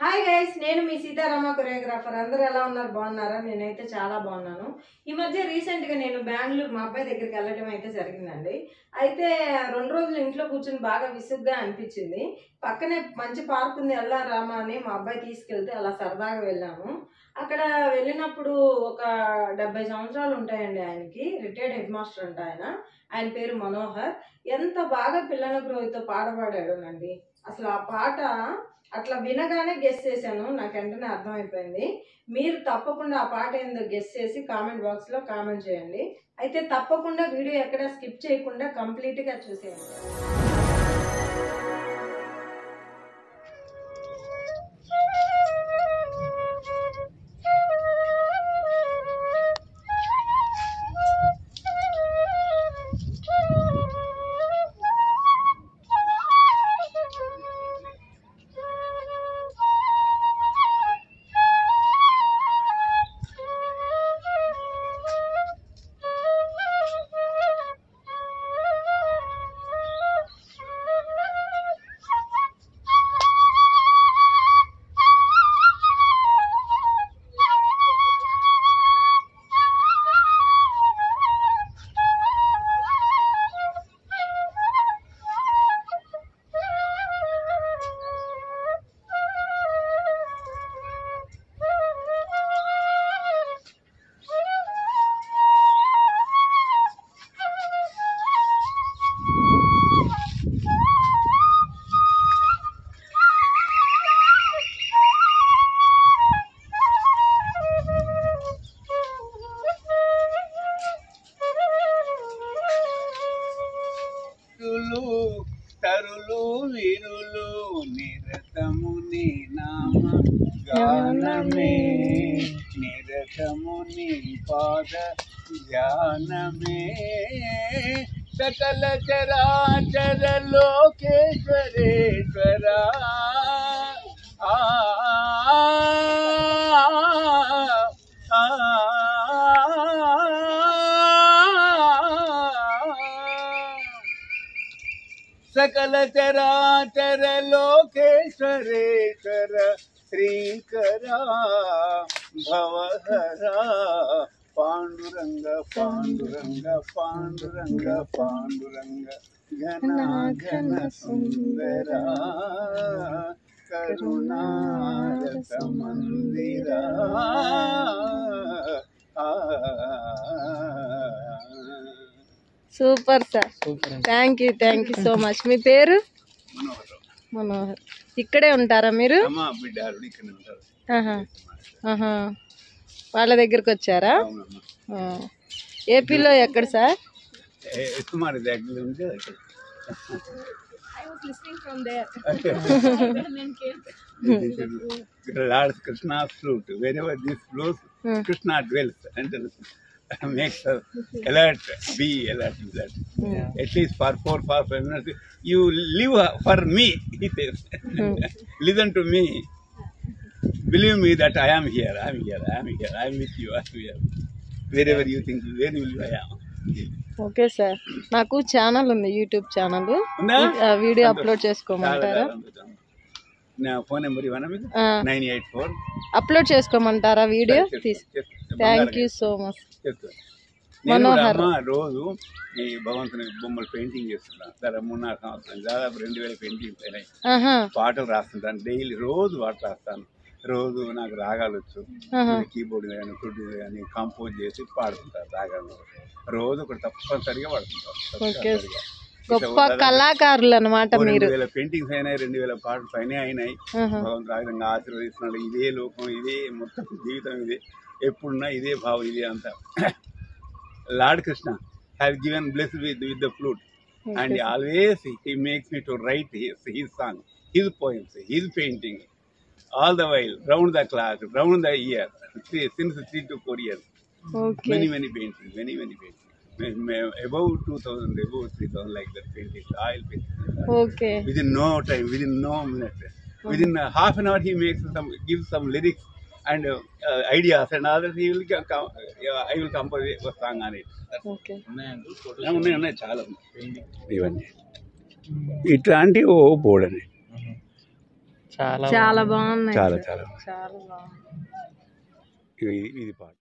Hi guys నేను మీ Sitarama choreographer అందరూ ఎలా ఉన్నారు బాగున్నారా నేనైతే చాలా బాగున్నాను ఈ మధ్య రీసెంట్ గా నేను బెంగళూరు మా అబ్బాయి దగ్గరికి వెళ్ళడం అయితే జరిగిందండి అయితే రెండు రోజులు ఇంట్లో కూర్చుని బాగా విసుగ్గా అనిపించింది పక్కనే మంచి పార్క్ ఉంది వెళ్ళారామా అని మా అబ్బాయి తీసుకెళ్తే అలా సరదాగా వెళ్ళాము అక్కడ వెళ్ళినప్పుడు ఒక డెబ్బై సంవత్సరాలు ఉంటాయండి ఆయనకి రిటైర్డ్ హెడ్ మాస్టర్ అంట ఆయన ఆయన పేరు మనోహర్ ఎంత బాగా పిల్లల గ్రోహితో పాట పాడాడోనండి అసలు ఆ పాట అట్లా వినగానే గెస్ చేశాను నాకు వెంటనే అర్థమైపోయింది మీరు తప్పకుండా ఆ పాట ఏందో గెస్ చేసి కామెంట్ బాక్స్ లో కామెంట్ చేయండి అయితే తప్పకుండా వీడియో ఎక్కడ స్కిప్ చేయకుండా కంప్లీట్ గా చూసేయండి భక్తులు తరులు వీరులు నిరతము నీ నామ గానమే నిరతము నీ పాద ధ్యానమే సకల చరాచర లోకేశ్వరేశ్వర ఆ ఆ, సకల చరాచర లోకేశ్వరేశ్వర శ్రీకర భవహర పాండురంగ పాండురంగ పాండురంగ పాండురంగ ఘన ఘన సుందర కరుణారస మందిర super sir thank you thank you so much మీ పేరు మనోహరం మనోహర్ ఇక్కడే ఉంటారా మీరు అమ్మ బిడ్డ ఆవిడ ఇక్కడ ఉంటారు ఆహా. ఆహా. వాళ్ళ దగ్గరకు వచ్చారా అవునమ్మా ఆ. ఏపీలో ఎక్కడ సార్ సుమారు దగ్గర ఉంటే అక్కడ. Lord Krishna's flute. Wherever this blows, Hmm. Krishna dwells and makes us alert, be alert, alert. At least for four, five minutes, you live for me, he says. Listen to me. Believe me that I am here, I am here, I am here, I am with you, I am here. Wherever you think, where will you I am. Okay sir నాకు channel ఉంది YouTube channel ఉందా? Video సంతోషం. Upload చాలా, చేసుకోమంటారా చాలా సంతోషం. నా phone number ఇవ్వనా మీకు ఆ. నైన్ ఎయిట్ ఫోర్ అప్లోడ్ చేసుకోమంటారా వీడియో తీసి థ్యాంక్ యూ సో మచ్ నేను కూడా మనోహర్. అమ్మ రోజు ఈ భగవంతుని బొమ్మలు పెయింటింగ్ చేస్తున్నాను సరే మూడు నాలుగు సంవత్సరాలు దాదాపు రెండు వేల పెయింటింగ్స్ అయినాయి ఆహా పాటలు రాస్తుంటాను డైలీ రోజు పాట రాస్తాను రోజు నాకు రాగాలు వచ్చు ఆహా. కీబోర్డ్ కానీ ఫ్లూట్ కానీ కంపోజ్ చేసి పాడుతుంటారు రాగాలు రోజు ఒకటి తప్పనిసరిగా పాడుతుంటారు ఓకే. తప్పనిసరిగా. గొప్ప కళాకారులు అనమాట ఓ మీరు రెండు వేల పెయింటింగ్స్ అయినాయి రెండు వేల పాటలు పైన అయినాయి ఆహా. భగవంతుడు ఆ విధంగా ఆశీర్వదిస్తున్నాడు ఇదే లోకం ఇదే మొత్తం జీవితం ఇదే ఎప్పుడున్నా ఇదే భావం ఇదే అంతా lord Krishna have given bless with with the flute and always he makes me to write his his song his poems his painting all the while round the clock round the year since three to four years okay many many paintings many many paintings May- may- above 2000 above 3000 like that paintings oil paintings okay within no time within no minute within uh, half an hour he makes some gives some lyrics and uh, uh, ideas and others he will co- co- uh, I will compose a song on it okay ఆ, ఉన్నాయి ఉన్నాయి చాలా ఉన్నాయి ఇవన్నీ ఇట్లాంటి ఓ board అని చాలా చాలా బాగున్నాయి చాలా సార్. చాలా చాలా బాగుంది ఇది ఇది పాట